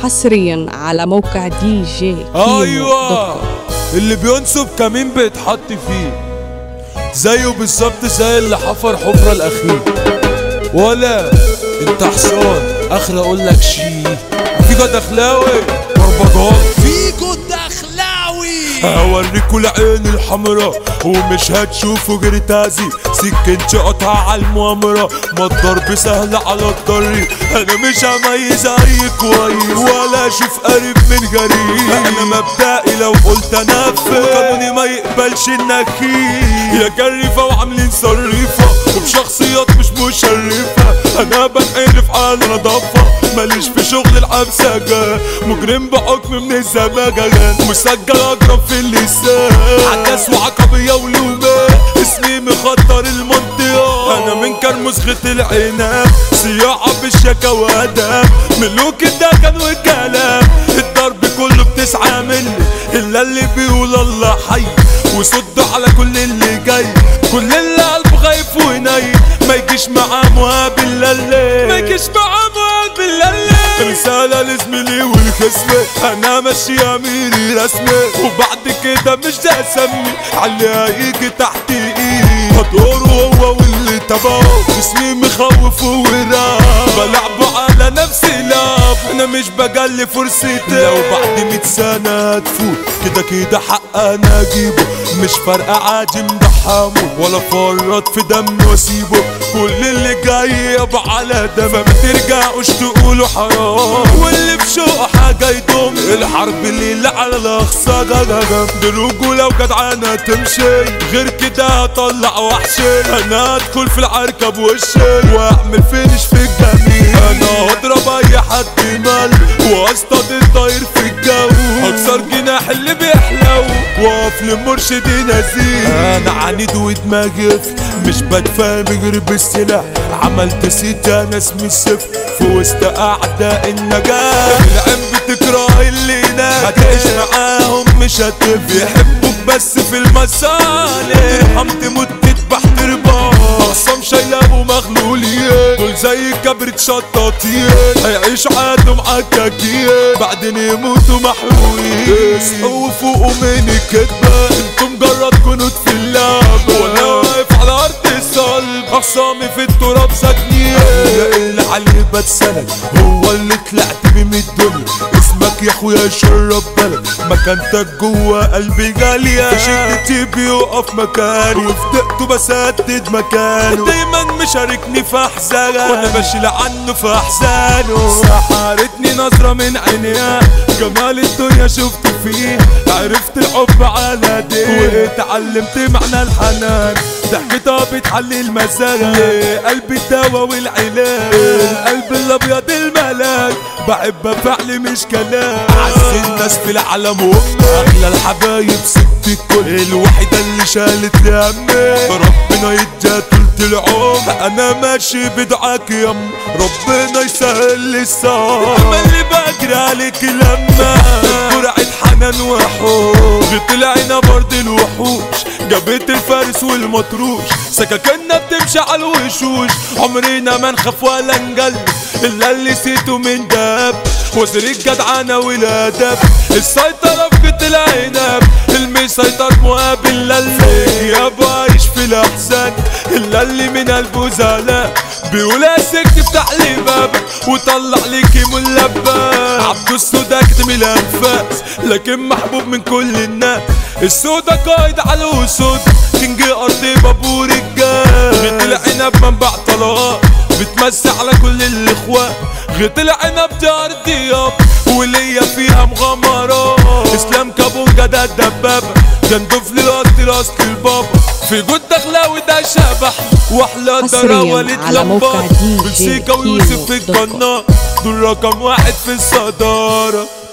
حصريا على موقع دي جي ايوه اللي بينصب كمين بيتحط فيه زيه بالظبط زي اللي حفر حفرة الاخير ولا انت حصان اخر اقول لك شي فيجو دخلاوي بربجان فيجو الدخلاوي هوريكوا العين الحمراء ومش هتشوفوا غير تعذيب سكنت قطع على المؤامرة ما الضرب سهل على الطريق انا مش هميز اي كويس ولا اشوف قريب من غريب انا مبدئي لو قلت انفذ قانوني ما يقبلش النكير يا جريفة وعاملين صريفة وبشخصيات مش مشرفة انا بنقلب على نظافة ماليش في شغل العبسجة مجرم بحكم من الزمجة مسجل اضرب في اللسان عكاس وعقبية ولومة اسمي مخطر المنطقة انا من كرموز خيط العنب صياعة بالشكا وادب ملوك الدكن والكلام الضرب كله بتسعة مني الا اللي بيقول الله حي وصد على كل اللي جاي كل اللي قلبه خايف ونايم ما يجيش معاه مهاب الا الليل ما يجيش معاه مهاب الا الليل رسالة لزميلي والخصم انا ماشي اميري رسمي وبعد كده مش ده اسمي علي هيجي تحت ايدي هدوره هو واللي تبعه اسمي مخوف وراب بلعبه على نفسي لعب انا مش بجلي فرصتي لو بعد مية سنة هتفوت كده كده حق انا اجيبه مش فارقة عادي مدحمه ولا فرط في دمي واسيبه كل اللي جاي يابا على دم ما ترجعوش تقولوا حرام واللي في شوق حاجة يضم الحرب اللي على الاقصى جدجم دي رجولة وجدعانة تمشي غير كده هطلع وحشي انا ادخل في العركة بوشي واعمل فينش في الجميع انا هضرب اي حد مال واصطاد الطاير في الجو هكسر جناح اللي بيحلو واقف لمرشدي نزيل انا عنيد ودماغي قفل مش بتفهم غير بالسلاح عملت سيت انا اسمي الصفر في وسط اعداء النجاح العين بتكره اللي هناك هتعيش معاهم مش هتفرق يحبوك بس في المصالح ترحم تموت تذبح تربح اقسام شايله ابو مغلولين دول زي كبرة شطاطين هيعيشوا حياتهم عكاكين بعدين يموتوا محروقين اصحوا وفوقوا من الكدبة انتوا مجرد كنود في اللعب وانا واقف على ارض الصلب اخصامي في التراب ساكنين اللي عليه بتسند هو اللي طلعت بيه من الدنيا اسمك يا اخويا شرب بلد مكانتك جوه قلبي غالية في شدتي بيقف مكاني وفدقته بسدد مكانه دايما مشاركني في احزانه وانا بشيل عنه في احزانه سحرتني نظرة من عينيها جمال الدنيا شفت فيه عرفت الحب على دي واتعلمت معنى الحنان ضحكتها بتحلي المزاج قلبي الدوا والعلاج القلب الابيض الملاك بحب فعل مش كلام اعز الناس في العالم هم اغلى الحبايب ست الكل الوحيده اللي شالت لي همي ربنا يديها طولة العمر انا ماشي بدعاك يم ربنا يسهل لي الصعب اما اللي بجري عليك لما جرعة حنان وحوش طلعنا برد الوحوش جابت الفارس والمطروش سكاكنا بتمشي على الوشوش عمرنا ما نخاف ولا نجلد الا اللي سيته من داب وزر الجدعنة والادب السيطرة في بيت العنب المسيطر مقابل للي يابا عايش في الاحسان الا اللي من قلبه زعلان بيقول يا سكت افتح لي بابك وطلع ليكي ملبى عبدو السودا كتم الانفاس لكن محبوب من كل الناس السودا قايد على الوسود كينج ارض بابور الجاز غيط العنب منبع طلقات بتمسي على كل الاخوات غيط العنب دي ارض ياب وليا فيها مغامرات اسلام كابونجا ده الدبابه جندوف للاصل اصل البابا في جود دخلاوي ده شبح واحلى حصرياً دراولة على موقع لمبات DJ بلسيكا ويوسف في كيمو دوت كوم. القناة دول رقم واحد في الصدارة